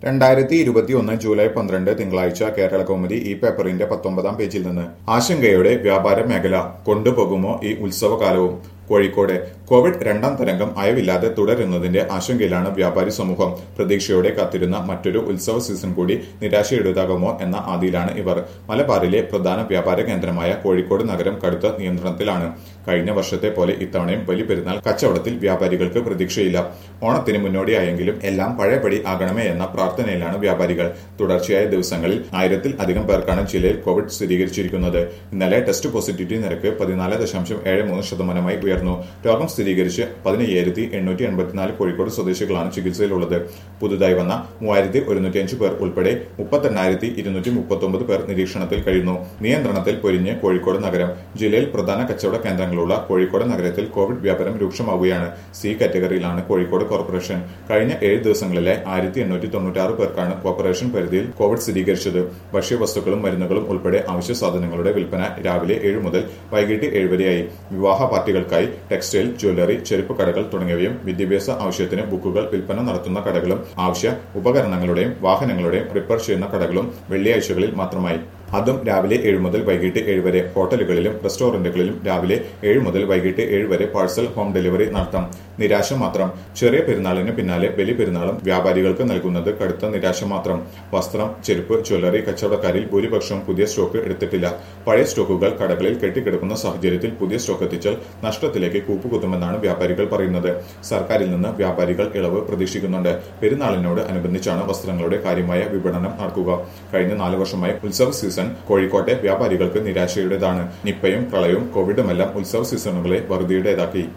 രണ്ടായിരത്തി ഇരുപത്തിയൊന്ന് ജൂലൈ പന്ത്രണ്ട് തിങ്കളാഴ്ച കേരള കൗമുദി ഈ പേപ്പറിന്റെ പത്തൊമ്പതാം പേജിൽ നിന്ന് ആശങ്കയോടെ വ്യാപാര മേഖല കൊണ്ടുപോകുമോ ഈ ഉത്സവകാലവും കോഴിക്കോട് കോവിഡ് രണ്ടാം തരംഗം അയവില്ലാതെ തുടരുന്നതിന്റെ ആശങ്കയിലാണ് വ്യാപാരി സമൂഹം പ്രതീക്ഷയോടെ കാത്തിരുന്ന മറ്റൊരു ഉത്സവ സീസൺ കൂടി നിരാശയെടുതാകുമോ എന്ന ആദിയിലാണ് ഇവർ മലബാറിലെ പ്രധാന വ്യാപാര കേന്ദ്രമായ കോഴിക്കോട് നഗരം കടുത്ത നിയന്ത്രണത്തിലാണ് കഴിഞ്ഞ വർഷത്തെ പോലെ ഇത്തവണയും ബലിപെരുന്നാൾ കച്ചവടത്തിൽ വ്യാപാരികൾക്ക് പ്രതീക്ഷയില്ല ഓണത്തിന് മുന്നോടിയായെങ്കിലും എല്ലാം പഴയപടി ആകണമേ എന്ന പ്രാർത്ഥനയിലാണ് വ്യാപാരികൾ തുടർച്ചയായ ദിവസങ്ങളിൽ ആയിരത്തിൽ അധികം പേർക്കാണ് ജില്ലയിൽ കോവിഡ് സ്ഥിരീകരിച്ചിരിക്കുന്നത് ഇന്നലെ ടെസ്റ്റ് പോസിറ്റിവിറ്റി നിരക്ക് പതിനാല് ദശാംശം ഏഴ് മൂന്ന് ശതമാനമായി ഉയർന്നു രോഗം സ്ഥിരീകരിച്ച് പതിനയ്യായിരത്തി എണ്ണൂറ്റി എൺപത്തിനാല് കോഴിക്കോട് സ്വദേശികളാണ് ചികിത്സയിലുള്ളത് പുതുതായി വന്ന മൂവായിരത്തി ഒരുന്നൂറ്റി അഞ്ച് പേർ ഉൾപ്പെടെ മുപ്പത്തെണ്ണായിരത്തി ഇരുന്നൂറ്റി മുപ്പത്തൊമ്പത് പേർ നിരീക്ഷണത്തിൽ കഴിയുന്നു നിയന്ത്രണത്തിൽ പൊരിഞ്ഞ് കോഴിക്കോട് നഗരം ജില്ലയിൽ പ്രധാന കച്ചവട കേന്ദ്രങ്ങളുള്ള കോഴിക്കോട് നഗരത്തിൽ കോവിഡ് വ്യാപനം രൂക്ഷമാവുകയാണ് സി കാറ്റഗറിയിലാണ് കോഴിക്കോട് കോർപ്പറേഷൻ കഴിഞ്ഞ ഏഴ് ദിവസങ്ങളിലെ ആയിരത്തി എണ്ണൂറ്റി തൊണ്ണൂറ്റാറ് പേർക്കാണ് കോർപ്പറേഷൻ പരിധിയിൽ കോവിഡ് സ്ഥിരീകരിച്ചത് ഭക്ഷ്യവസ്തുക്കളും മരുന്നുകളും ഉൾപ്പെടെ അവശ്യ സാധനങ്ങളുടെ വിൽപ്പന രാവിലെ ഏഴ് മുതൽ വൈകിട്ട് ഏഴ് വരെയായി വിവാഹ പാർട്ടികൾക്കായി ടെക്സ്റ്റൈൽ ജ്വല്ലറി ചെരുപ്പ് കടകൾ തുടങ്ങിയവയും വിദ്യാഭ്യാസ ആവശ്യത്തിന് ബുക്കുകൾ വിൽപ്പന നടത്തുന്ന കടകളും ആവശ്യ ഉപകരണങ്ങളുടെയും വാഹനങ്ങളുടെയും റിപ്പയർ ചെയ്യുന്ന കടകളും വെള്ളിയാഴ്ചകളിൽ മാത്രമായി അതും രാവിലെ ഏഴ് മുതൽ വൈകിട്ട് ഏഴ് വരെ ഹോട്ടലുകളിലും റെസ്റ്റോറന്റുകളിലും രാവിലെ ഏഴ് മുതൽ വൈകിട്ട് ഏഴ് വരെ പാഴ്സൽ ഹോം ഡെലിവറി നടത്താം നിരാശ മാത്രം ചെറിയ പെരുന്നാളിന് പിന്നാലെ ബലി പെരുന്നാളും വ്യാപാരികൾക്ക് നൽകുന്നത് കടുത്ത നിരാശ മാത്രം വസ്ത്രം ചെരുപ്പ് ജ്വല്ലറി കച്ചവടക്കാരിൽ ഭൂരിപക്ഷവും പുതിയ സ്റ്റോക്ക് എടുത്തിട്ടില്ല പഴയ സ്റ്റോക്കുകൾ കടകളിൽ കെട്ടിക്കിടക്കുന്ന സാഹചര്യത്തിൽ പുതിയ സ്റ്റോക്ക് എത്തിച്ചാൽ നഷ്ടത്തിലേക്ക് കൂപ്പുകുത്തുമെന്നാണ് വ്യാപാരികൾ പറയുന്നത് സർക്കാരിൽ നിന്ന് വ്യാപാരികൾ ഇളവ് പ്രതീക്ഷിക്കുന്നുണ്ട് പെരുന്നാളിനോട് അനുബന്ധിച്ചാണ് വസ്ത്രങ്ങളുടെ കാര്യമായ വിപണനം നടക്കുക കഴിഞ്ഞ നാല് വർഷമായി ഉത്സവ സീസൺ കോഴിക്കോട്ടെ വ്യാപാരികൾക്ക് നിരാശയുടേതാണ് നിപ്പയും പ്രളയവും കോവിഡുമെല്ലാം ഉത്സവ സീസണുകളെ വറുതിയുടേതാക്കി